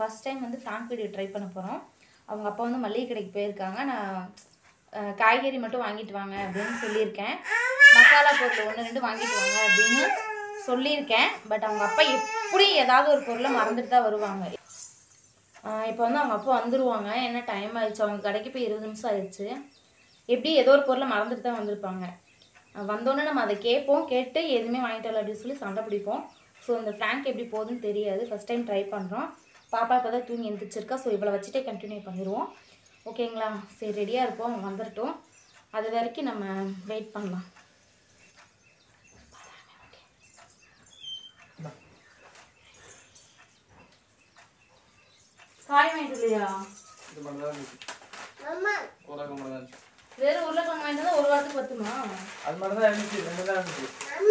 First time வந்து prank video try பண்ண போகிறோம் அவங்க அப்பா வந்து மளிகை கடைக்கு போயிருக்காங்க நான் அஹ், காய்கறி மட்டும் வாங்கிட்டு வாங்க அப்படின்னு சொல்லியிருக்கேன் மசாலா பொருள் ஒன்று ரெண்டு வாங்கிட்டு வாங்க அப்படின்னு சொல்லியிருக்கேன் பட் அவங்க அப்பா எப்படி ஏதாவது ஒரு பொருளை மறந்துட்டு தான் வருவாங்க இப்போ வந்து அவங்க அப்பா வந்துருவாங்க என்ன டைம் ஆயிடுச்சு அவங்க கடைக்கு போய் இருபது நிமிஷம் ஆயிடுச்சு எப்படி ஏதோ ஒரு பொருளை மறந்துட்டு தான் வந்திருப்பாங்க அஹ் வந்தோடனே நம்ம அதை கேட்போம் கேட்டு எதுவுமே வாங்கிட்டு வரல அப்படின்னு சொல்லி சண்டை பிடிப்போம் ஸோ இந்த ஃப்ராங்க் எப்படி போகுதுன்னு தெரியாது ஃபஸ்ட் டைம் ட்ரை பண்ணுறோம் பாப்பா இப்போ தான் தூங்கி எழுந்திரிச்சிருக்கா ஸோ இவ்வளோ வச்சுட்டே கண்டினியூ பண்ணிடுவோம் ஓகேங்களா சரி ரெடியாக இருப்போம் அவங்க வந்துடட்டும் அது வரைக்கும் நம்ம வெயிட் பண்ணலாம் காய் வாங்கிட்டு இல்லையா இது மட்டும் தான் இருக்கு உலகம் மட்டும் தான் இருந்துச்சு வெறும் உருளைக்கிழங்கு வாங்கிட்டு வந்தா ஒரு வாரத்துக்கு பத்துமா அது மட்டும் தான் இருந்துச்சு ரெண்டு தான் இருந்துச்சு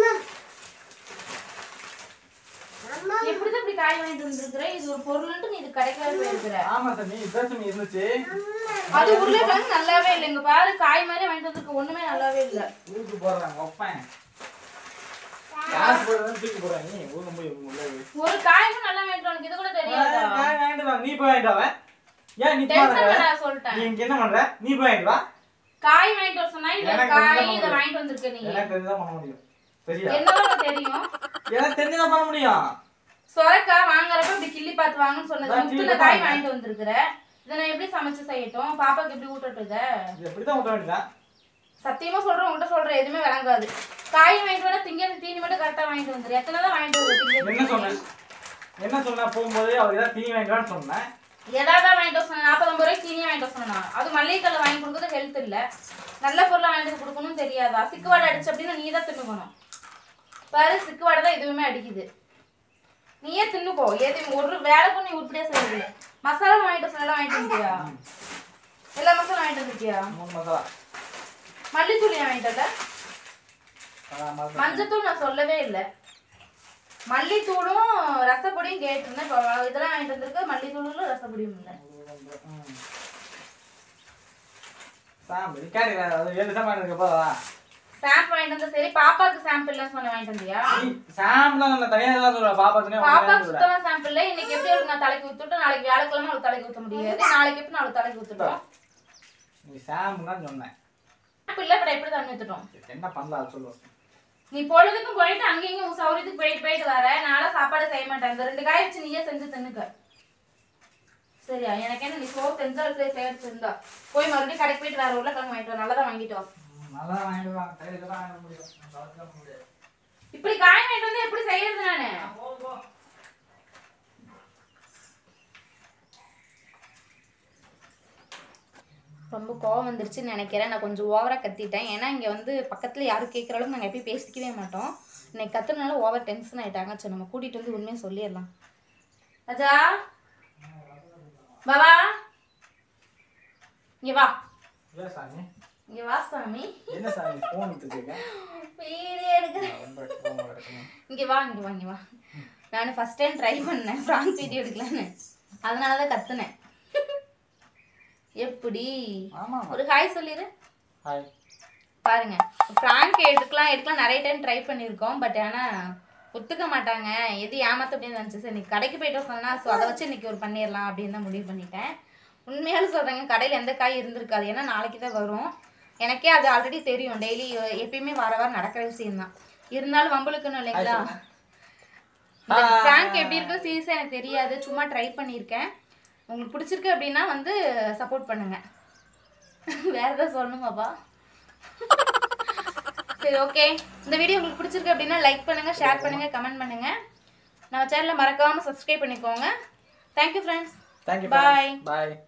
எப்படிதான் இப்படி காய் வாங்கிட்டு வந்திருக்கிற இது ஒரு பொருள்ன்ட்டு நீ இது கடைக்காக போயிருக்கிற ஆமா சாமி இப்பதான் சாமி இருந்துச்சு அது உருளைக்கிழங்கு நல்லாவே இல்லை இங்க பாரு காய் மாதிரி வாங்கிட்டு வந்திருக்க ஒண்ணுமே நல்லாவே இல்ல ஊருக்கு போடுறாங்க ஒப்பேன் காசு போடுறதுன்னு தூக்கி போடுறாங்க நீ ஊருக்கு போய் உள்ளே ஒரு காயும் நல்லா வாங்கிட்டு உனக்கு இது கூட தெரியாதா வாங்கிட்டு வா நீ போய் வாங்கிட்டு வா ஏன் நீ டென்ஷன் போற பண்ண சொல்லிட்டேன் நீ இங்க என்ன பண்ற நீ போய் வாங்கிட்டு வா காய் வாங்கிட்டு வர சொன்னா இல்ல எனக்கு காய் தெரிஞ்சா இதை பண்ணு. வாங்கிட்டு வந்திருக்க நீ எனக்கு தெரிஞ்சுதான் பண்ண முடியும் சரியா என்னதான் உனக்கு தெரியும் எனக்கு தெரிஞ்சுதான் பண்ண முடியும் சொரக்கா வாங்குறப்ப இப்படி கிள்ளி பார்த்து வாங்கன்னு சொன்னது நான் முத்துல கிள்ளி காய் பார்த்தேன். வாங்கிட்டு வந்திருக்கிற இதை நான் எப்படி சமைச்சு செய்யட்டும் பாப்பாக்கு எப்படி ஊட்டட்டுத இது எப்படிதான் விட்ட வேண்டியதான் சத்தியமா சொல்றேன் உங்கள்கிட்ட சொல்றேன் எதுவுமே விளங்காது காய் வாங்கிட்டு வர திங்க தீனி மட்டும் கரெக்டா வாங்கிட்டு வந்துரு எத்தனை தான் வாங்கிட்டு வந்து என்ன சொன்னேன் என்ன சொன்ன போகும்போது அவருக்கு ஏதாவது தீனி வாங்கிட்டு சொன்னேன் எதாவது வாங்கிட்டு வர சொன்னேன் நாற்பது ரூபாய்க்கு தீனியே வாங்கிட்டு வர சொன்னா அது மல்லிகை கல்ல வாங்கி கொடுக்குறது ஹெல்த் இல்ல நல்ல பொருளை வாங்கிட்டு வந்து கொடுக்கணும்னு தெரியாதா சிக்குவாடை அடிச்சு அப்படின்னா நீ தான் தின்னுக்கணும் பாரு சிக்குவாடை தான் இதுவுமே அடிக்குது நீயே தின்னுக்கோ எது ஒரு வேலைக்கும் நீ உருப்படியா செய்யுது மசாலா வாங்கிட்டு சொன்னா வாங்கிட்டு வந்துட்டியா எல்லா மசாலா வாங்கிட்டு வந்துட்டியா மூணு மசாலா மல்லித்தூள் ஏன் வாங்கிட்டு வரல? அதான் மசாலா. மஞ்சத்தூள் நான் சொல்லவே இல்லை மல்லித்தூளும் ரசப்பொடியும் கேட்டிருந்தேன் இப்போ இதெல்லாம் வாங்கிட்டு வந்திருக்கு மல்லித்தூளும் ரசப்பொடியும் இல்லை ம். சாம்பல் கேட்டு அது ஏழு சாம்பார் இருக்கு போதா சாம்பிள் வாங்கிட்டு வந்தா சரி பாப்பாக்கு சாம்பிள்லாம் சொன்ன வாங்கிட்டு வந்தியா நீ சாம்பலாம் நம்ம தனியா தான் சொல்ற பாப்பா தனியா உனக்கு பாப்பாக்கு தனியா சொல்ற. சுத்தமா சாம்பிள் இன்னைக்கு எப்படி அவளுக்கு நான் தலைக்கு ஊத்துட்டு நாளைக்கு வியாழக்கிழமை அவளுக்கு தலைக்கு ஊத்த முடியாது நாளைக்கு எப்படி நான் அவளுக்கு தலைக்கு ஊத்துட்டோம் நீ சாம்பல் தான் சொன்னேன் சாம்பிள் அப்புறம் எப்படி தண்ணி ஊத்துட்டோம் என்ன பண்ணலாம் அது சொல்லு நீ பொழுதுக்கும் போயிட்டு அங்கேயும் இங்கேயும் உன் சௌரியத்துக்கு போயிட்டு போயிட்டு வர நாளா சாப்பாடு செய்ய மாட்டேன் இந்த ரெண்டு காய் வச்சு நீயே செஞ்சு தின்னுக்க சரியா எனக்கு என்ன நீ சோறு செஞ்சா சேர்த்து இருந்தா போய் மறுபடியும் கடைக்கு போயிட்டு வேற உருளைக்கிழங்கு வாங்கிட்டு வா நல்லதா வாங்கிட்டு வா ம், நல்லா வாங்கிடுவாங்க கையில தான் வாங்க முடியும் நம்ம வச்சுக்க முடியாது இப்படி காய் வாங்கிட்டு வந்து எப்படி செய்யறது நானு போ, போ. ரொம்ப கோவம் வந்துருச்சுன்னு நினைக்கிறேன் நான் கொஞ்சம் ஓவராக கத்திட்டேன் ஏன்னா இங்கே வந்து பக்கத்தில் யாரும் கேட்குற அளவுக்கு நாங்கள் எப்பயும் பேசிக்கவே மாட்டோம் இன்னைக்கு கத்துனால ஓவர் டென்ஷன் ஆயிட்டாங்க சரி நம்ம கூட்டிகிட்டு வந்து உண்மையை சொல்லிடலாம் ராஜா பாபா இங்கே வா ஏன் சாமி இங்கே வா சாமி என்ன சாமி போன் எடுத்துருக்கீங்க வீடியோ எடுக்கிறேன் ரொம்ப கோவமா இருக்குங்க. இங்கே வா இங்கே வா இங்கே வா நான் ஃபஸ்ட் டைம் ட்ரை பண்ணேன் ஃப்ராங்க் வீடியோ எடுக்கலான்னு அதனால தான் கத்துனேன் எப்படி ஆமா ஒரு ஹாய் சொல்லிடு ஹாய் பாருங்க ஃப்ராங்க் எடுக்கலாம் எடுக்கலாம் நிறைய டைம் ட்ரை பண்ணியிருக்கோம் பட் ஆனால் ஒத்துக்க மாட்டாங்க எது ஏமாத்த அப்படின்னு நினச்சி சரி இன்னைக்கு கடைக்கு போயிட்டு சொன்னா ஸோ அதை வச்சு இன்னைக்கு ஒரு பண்ணிடலாம் அப்படின்னு தான் முடிவு பண்ணிட்டேன் உண்மையாலும் சொல்கிறேங்க கடையில் எந்த காய் இருந்திருக்காது ஏன்னா நாளைக்கு தான் வரும் எனக்கே அது ஆல்ரெடி தெரியும் டெய்லி எப்பயுமே வார வாரம் நடக்கிற விஷயம் தான் இருந்தாலும் வம்பளுக்குன்னு இல்லைங்களா இந்த ஃப்ராங்க் எப்படி இருக்கும் சீரியஸாக எனக்கு தெரியாது சும்மா ட்ரை பண்ணியிருக்கேன் உங்களுக்கு பிடிச்சிருக்கு அப்படின்னா வந்து சப்போர்ட் பண்ணுங்க வேற ஏதாவது சொல்லணுமாப்பா சரி ஓகே இந்த வீடியோ உங்களுக்கு பிடிச்சிருக்கு அப்படின்னா லைக் பண்ணுங்க ஷேர் பண்ணுங்க கமெண்ட் பண்ணுங்க நம்ம சேனலை மறக்காம சப்ஸ்கிரைப் பண்ணிக்கோங்க தேங்க்யூ ஃப்ரெண்ட்ஸ் தேங்க்யூ Bye. பாய்